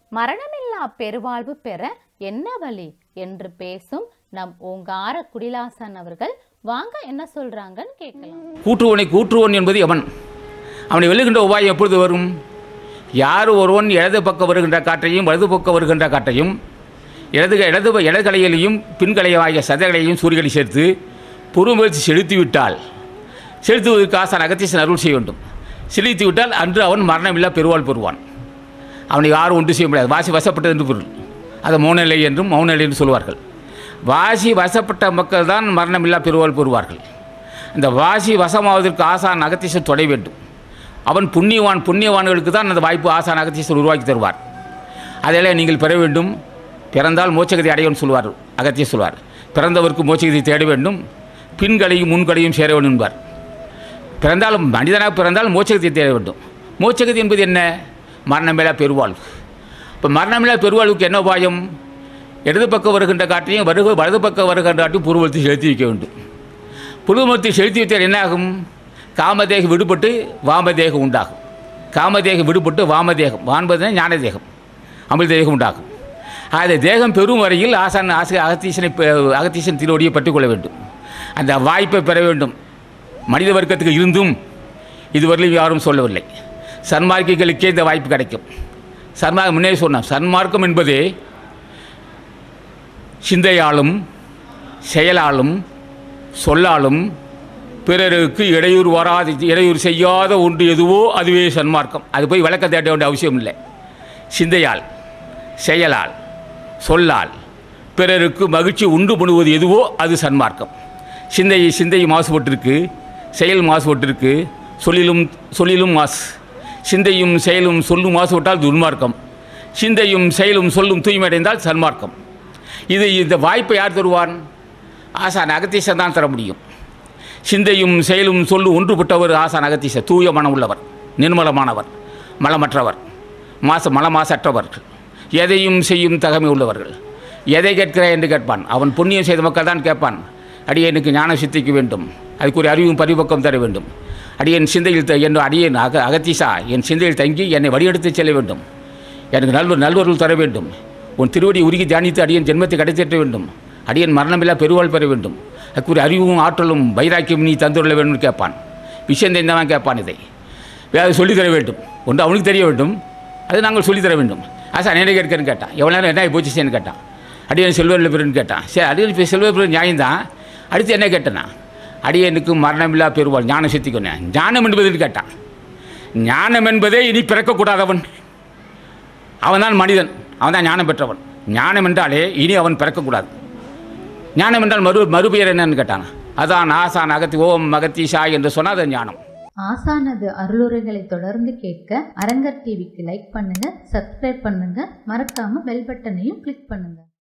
மரணமில்லா பெருவாழ்வு பெற என்ன வழி என்று பேசும் நம் ஓங்கார குடிலாசன் அவர்கள் வாங்க என்ன சொல்றாங்கன்னு கேட்கலாம் கூற்றுவனை கூற்றுவன் என்பது எவன் அவனை வெல்லுகின்ற உபாயம் எப்பொழுது வரும் யார் ஒருவன் இடது பக்கம் வருகின்ற காற்றையும் வலது பக்கம் வருகின்ற காற்றையும் இடது இடது இடகலையிலையும் பின்கலையாகிய சதைகளையும் சூரியகளை சேர்த்து பொறுமுயற்சி செலுத்திவிட்டால் செலுத்துவதற்கு ஆசான் அகத்தீசன் அருள் செய்ய வேண்டும் செலுத்தி விட்டால் அன்று அவன் மரணமில்லா பெருவாள் பெறுவான் அவனை யாரும் ஒன்று செய்ய முடியாது வாசி வசப்பட்டது என்று பொருள் அதை மௌனநிலை என்றும் மௌனநிலை என்று சொல்வார்கள் வாசி வசப்பட்ட மக்கள் தான் மரணமில்லா பெருவாள் பெறுவார்கள் அந்த வாசி வசமாவதற்கு ஆசான் அகத்தீசன் தொலை வேண்டும் அவன் புண்ணியவான் புண்ணியவான்களுக்கு தான் அந்த வாய்ப்பு ஆசான் அகத்தீசன் உருவாக்கி தருவார் அதெல்லாம் நீங்கள் பெற வேண்டும் பிறந்தால் மோட்சகதி அடையணும்னு சொல்வார் அகத்திய சொல்வார் பிறந்தவருக்கு மோட்சகதி தேட வேண்டும் பின்களையும் முன்களையும் சேர வேண்டும் என்பார் பிறந்தாலும் மனிதனாக பிறந்தால் மோட்சகத்தை தேட வேண்டும் மோட்சகதி என்பது என்ன மரணமில்லா பெருவாழ்வு இப்போ மரணமில்லா பெருவாழ்வுக்கு என்ன உபாயம் இடது பக்கம் வருகின்ற காற்றையும் வருக வலது பக்கம் வருகின்ற காற்றையும் பூர்வத்தை செலுத்தி வைக்க வேண்டும் புருவமத்தை செலுத்தி வைத்தால் என்ன ஆகும் காமதேகம் விடுபட்டு வாமதேகம் உண்டாகும் காமதேகம் விடுபட்டு வாமதேகம் வான்பது ஞான தேகம் அமிர்த தேகம் உண்டாகும் அந்த தேகம் பெறும் வரையில் ஆசான் ஆசை அகத்தீசனை பெ- அகத்தீசன் திருவடியை பற்றிக்கொள்ள வேண்டும் அந்த வாய்ப்பை பெற வேண்டும் மனித வர்க்கத்துக்கு இருந்தும் இதுவரையிலும் யாரும் சொல்லவில்லை சன்மார்க்கிகளுக்கே இந்த வாய்ப்பு கிடைக்கும் சன்மார்க்கம் முன்னே சொன்னோம் சன்மார்க்கம் என்பதே சிந்தையாலும் செயலாலும் சொல்லாலும் பிறருக்கு இடையூறு வராது இடையூறு செய்யாத ஒன்று எதுவோ அதுவே சன்மார்க்கம் அது போய் விளக்க தேட வேண்டிய அவசியம் இல்லை சிந்தையால் செயலால் சொல்லால் பிறருக்கு மகிழ்ச்சி உண்டு பண்ணுவது எதுவோ அது சன்மார்க்கம் சிந்தை சிந்தை மாசுபட்டிருக்கு செயல் மாசுபட்டிருக்கு சொல்லிலும் சொல்லிலும் மாசு சிந்தையும் செயலும் சொல்லும் மாசுபட்டால் துன்மார்க்கம் சிந்தையும் செயலும் சொல்லும் தூய்மையடைந்தால் சன்மார்க்கம் இது இந்த வாய்ப்பை யார் தருவான் ஆசான் அகத்தீசன் தான் தர முடியும் சிந்தையும் செயலும் சொல்லு ஒன்றுபட்டவர் ஆசான் அகத்தீச தூய மனம் உள்ளவர் நிர்மலமானவர் மலமற்றவர் மாச மலமாசற்றவர் எதையும் செய்யும் தகமை உள்ளவர்கள் எதை கேட்கிறாய் என்று கேட்பான் அவன் புண்ணியம் செய்த மக்கள் தான் கேட்பான் அடியனுக்கு ஞான சித்திக்க வேண்டும் அதுக்கு ஒரு அறிவும் பரிபக்கம் தர வேண்டும் அடியன் சிந்தையில் த- என் அடியன் அக அகத்தீசா என் சிந்தையில் தங்கி என்னை வழியெடுத்து செல்ல வேண்டும் எனக்கு நல்ல நல்வர்கள் தர வேண்டும் உன் திருவடி உருகி தியானித்து அடியன் ஜென்மத்தை கிடைத்திட்ட வேண்டும் அடியன் மரணமில்லா பெருவாள் பெற வேண்டும் அதுக்கு ஒரு அறிவும் ஆற்றலும் வைராக்கியம் நீ தந்துள்ள வேண்டும்னு கேட்பான் விஷயம் தெரிந்தவன் கேட்பான் இதை வேறு சொல்லித் தர வேண்டும் ஒன்று அவனுக்கு தெரிய வேண்டும் அது நாங்கள் சொல்லித் தர வேண்டும் ஆசா என்ன கேட்கறேன்னு கேட்டான் எவ்வளோ நேரம் என்ன போச்சு சேன்னு கேட்டான் அடியன் செல்வரில் பெருன்னு கேட்டான் சரி அடியன் இப்போ செல்வர் பெரு நியாயம்தான் அடுத்து என்ன கேட்டனா அடியனுக்கு மரணமில்லா பெருவாள் ஞானம் சித்திக்கணும் ஞானம் என்பதுன்னு கேட்டான் ஞானம் என்பதே இனி பிறக்கக்கூடாதவன் அவன்தான் மனிதன் அவன்தான் ஞானம் பெற்றவன் ஞானம் என்றாலே இனி அவன் பிறக்கக்கூடாது ஞானம் என்றால் மறு மறுபெயர் என்னன்னு கேட்டான் அதான் ஆசான் அகத்தி ஓம் அகத்தீஷா என்று சொன்னால் அது ஞானம் ஆசானது அருளுரைகளை தொடர்ந்து கேட்க அரங்கர் டிவிக்கு லைக் பண்ணுங்க சப்ஸ்கிரைப் பண்ணுங்க மறக்காம பெல் பட்டனையும் கிளிக் பண்ணுங்க